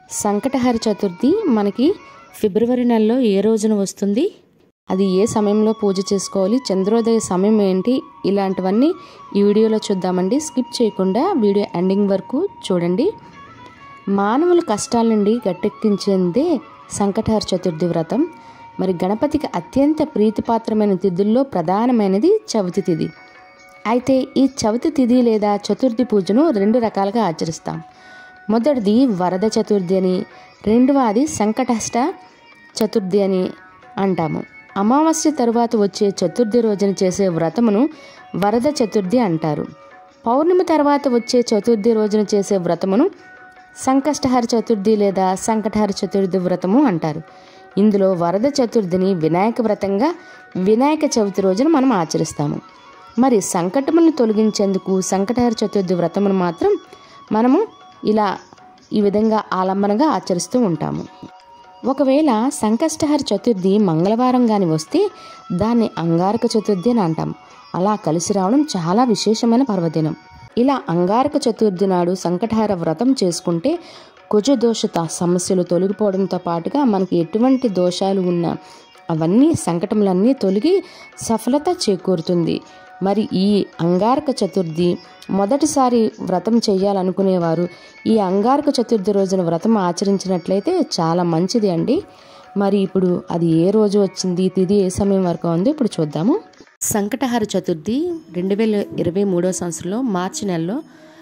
సంకటహర చతుర్థి మనకి ఫిబ్రవరి నెలలో ఏ రోజున వస్తుంది అది ఏ సమయంలో పూజ చేసుకోవాలి చంద్రోదయ సమయం ఏంటి ఇలాంటివన్నీ ఈ వీడియోలో చూద్దామండి స్కిప్ చేయకుండా వీడియో ఎండింగ్ వరకు చూడండి మానవుల కష్టాల నుండి గట్టెక్కించేదే సంకటహర చతుర్థి వ్రతం మరి గణపతికి అత్యంత ప్రీతిపాత్రమైన తిథుల్లో ప్రధానమైనది చవితి తిథి అయితే ఈ చవితి తిథి లేదా చతుర్థి పూజను రెండు రకాలుగా ఆచరిస్తాం మొదటిది వరద చతుర్థి అని రెండవది సంకటహష్ట చతుర్థి అని అంటాము అమావాస్య తరువాత వచ్చే చతుర్థి రోజున చేసే వ్రతమును వరద చతుర్థి అంటారు పౌర్ణమి తర్వాత వచ్చే చతుర్థి రోజున చేసే వ్రతమును సంకష్టహర చతుర్థి లేదా సంకటహర చతుర్థి వ్రతము అంటారు ఇందులో వరద చతుర్థిని వినాయక వ్రతంగా వినాయక చవితి రోజున మనం ఆచరిస్తాము మరి సంకటములను తొలగించేందుకు సంకటహర చతుర్థి వ్రతమును మాత్రం మనము ఇలా ఈ విధంగా ఆలంబనగా ఆచరిస్తూ ఉంటాము ఒకవేళ సంకష్టహర చతుర్థి మంగళవారం కానీ వస్తే దాన్ని అంగారక చతుర్థి అని అంటాం అలా కలిసి రావడం చాలా విశేషమైన పర్వదినం ఇలా అంగారక చతుర్థి నాడు సంకటహార వ్రతం చేసుకుంటే కుజ దోషత సమస్యలు తొలగిపోవడంతో పాటుగా మనకి ఎటువంటి దోషాలు ఉన్నా అవన్నీ సంకటములన్నీ తొలగి సఫలత చేకూరుతుంది మరి ఈ అంగారక చతుర్థి మొదటిసారి వ్రతం చేయాలనుకునేవారు ఈ అంగారక చతుర్థి రోజున వ్రతం ఆచరించినట్లయితే చాలా మంచిది అండి మరి ఇప్పుడు అది ఏ రోజు వచ్చింది తిది ఏ సమయం వరకు ఉందో ఇప్పుడు చూద్దాము సంకటహార చతుర్థి రెండు వేల ఇరవై మూడో సంవత్సరంలో మార్చి నెలలో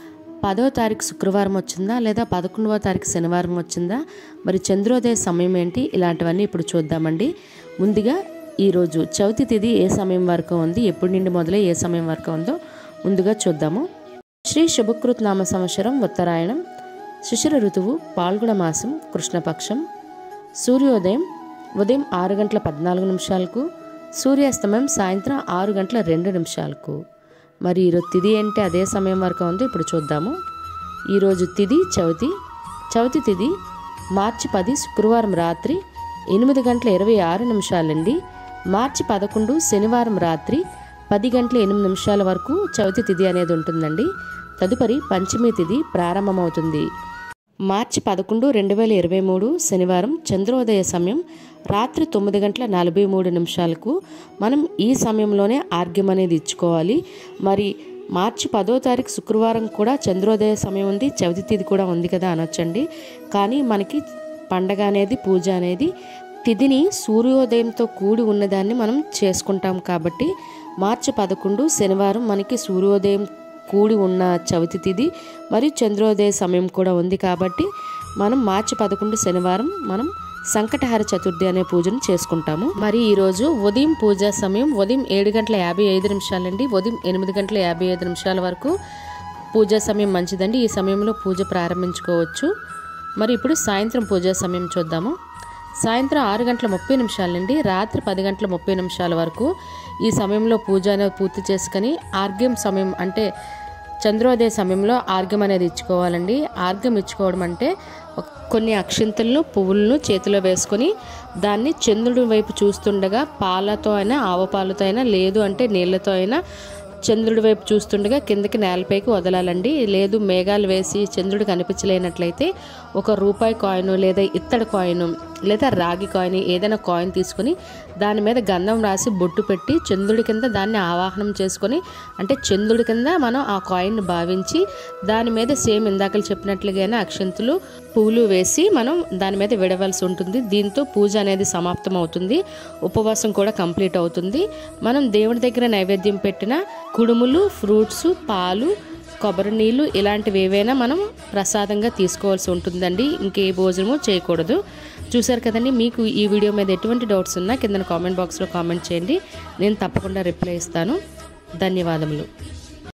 పదో తారీఖు శుక్రవారం వచ్చిందా లేదా పదకొండవ తారీఖు శనివారం వచ్చిందా మరి చంద్రోదయ సమయం ఏంటి ఇలాంటివన్నీ ఇప్పుడు చూద్దామండి ముందుగా ఈరోజు చవితి తిథి ఏ సమయం వరకు ఉంది ఎప్పటి నుండి మొదలై ఏ సమయం వరకు ఉందో ముందుగా చూద్దాము శ్రీ శుభకృత్ నామ సంవత్సరం ఉత్తరాయణం శిశిర ఋతువు పాల్గొన మాసం కృష్ణపక్షం సూర్యోదయం ఉదయం ఆరు గంటల పద్నాలుగు నిమిషాలకు సూర్యాస్తమయం సాయంత్రం ఆరు గంటల రెండు నిమిషాలకు మరి ఈరోజు తిథి ఏంటి అదే సమయం వరకు ఉందో ఇప్పుడు చూద్దాము ఈరోజు తిథి చవితి చవితి తిథి మార్చి పది శుక్రవారం రాత్రి ఎనిమిది గంటల ఇరవై ఆరు నిమిషాలండి మార్చి పదకొండు శనివారం రాత్రి పది గంటల ఎనిమిది నిమిషాల వరకు చవితి తిథి అనేది ఉంటుందండి తదుపరి పంచమి తిథి ప్రారంభమవుతుంది మార్చి పదకొండు రెండు వేల ఇరవై మూడు శనివారం చంద్రోదయ సమయం రాత్రి తొమ్మిది గంటల నలభై మూడు నిమిషాలకు మనం ఈ సమయంలోనే ఆర్గ్యం అనేది ఇచ్చుకోవాలి మరి మార్చి పదో తారీఖు శుక్రవారం కూడా చంద్రోదయ సమయం ఉంది చవితి తిథి కూడా ఉంది కదా అనొచ్చండి కానీ మనకి పండగ అనేది పూజ అనేది తిథిని సూర్యోదయంతో కూడి ఉన్నదాన్ని మనం చేసుకుంటాం కాబట్టి మార్చి పదకొండు శనివారం మనకి సూర్యోదయం కూడి ఉన్న చవితి తిథి మరియు చంద్రోదయ సమయం కూడా ఉంది కాబట్టి మనం మార్చి పదకొండు శనివారం మనం సంకటహార చతుర్థి అనే పూజను చేసుకుంటాము మరి ఈరోజు ఉదయం పూజా సమయం ఉదయం ఏడు గంటల యాభై ఐదు నిమిషాలండి ఉదయం ఎనిమిది గంటల యాభై ఐదు నిమిషాల వరకు పూజా సమయం మంచిదండి ఈ సమయంలో పూజ ప్రారంభించుకోవచ్చు మరి ఇప్పుడు సాయంత్రం పూజా సమయం చూద్దాము సాయంత్రం ఆరు గంటల ముప్పై నిమిషాలండి రాత్రి పది గంటల ముప్పై నిమిషాల వరకు ఈ సమయంలో పూజ అనేది పూర్తి చేసుకొని ఆర్గ్యం సమయం అంటే చంద్రోదయ సమయంలో ఆర్గ్యం అనేది ఇచ్చుకోవాలండి ఆర్గ్యం ఇచ్చుకోవడం అంటే కొన్ని అక్షింతలను పువ్వులను చేతిలో వేసుకొని దాన్ని చంద్రుడి వైపు చూస్తుండగా పాలతో అయినా ఆవు పాలతో అయినా లేదు అంటే నీళ్ళతో అయినా చంద్రుడి వైపు చూస్తుండగా కిందకి నేలపైకి వదలాలండి లేదు మేఘాలు వేసి చంద్రుడు కనిపించలేనట్లయితే ఒక రూపాయి కాయిన్ లేదా ఇత్తడి కాయిన్ లేదా రాగి కాయిన్ ఏదైనా కాయిన్ తీసుకొని దాని మీద గంధం రాసి బొట్టు పెట్టి చంద్రుడి కింద దాన్ని ఆవాహనం చేసుకొని అంటే చంద్రుడి కింద మనం ఆ కాయిన్ భావించి దాని మీద సేమ్ ఇందాకలు చెప్పినట్లుగానే అక్షంతులు పూలు వేసి మనం దాని మీద విడవలసి ఉంటుంది దీంతో పూజ అనేది సమాప్తం అవుతుంది ఉపవాసం కూడా కంప్లీట్ అవుతుంది మనం దేవుడి దగ్గర నైవేద్యం పెట్టిన కుడుములు ఫ్రూట్స్ పాలు కొబ్బరి నీళ్ళు ఇలాంటివి ఏవైనా మనం ప్రసాదంగా తీసుకోవాల్సి ఉంటుందండి ఇంకే భోజనము చేయకూడదు చూసారు కదండి మీకు ఈ వీడియో మీద ఎటువంటి డౌట్స్ ఉన్నా కింద కామెంట్ బాక్స్లో కామెంట్ చేయండి నేను తప్పకుండా రిప్లై ఇస్తాను ధన్యవాదములు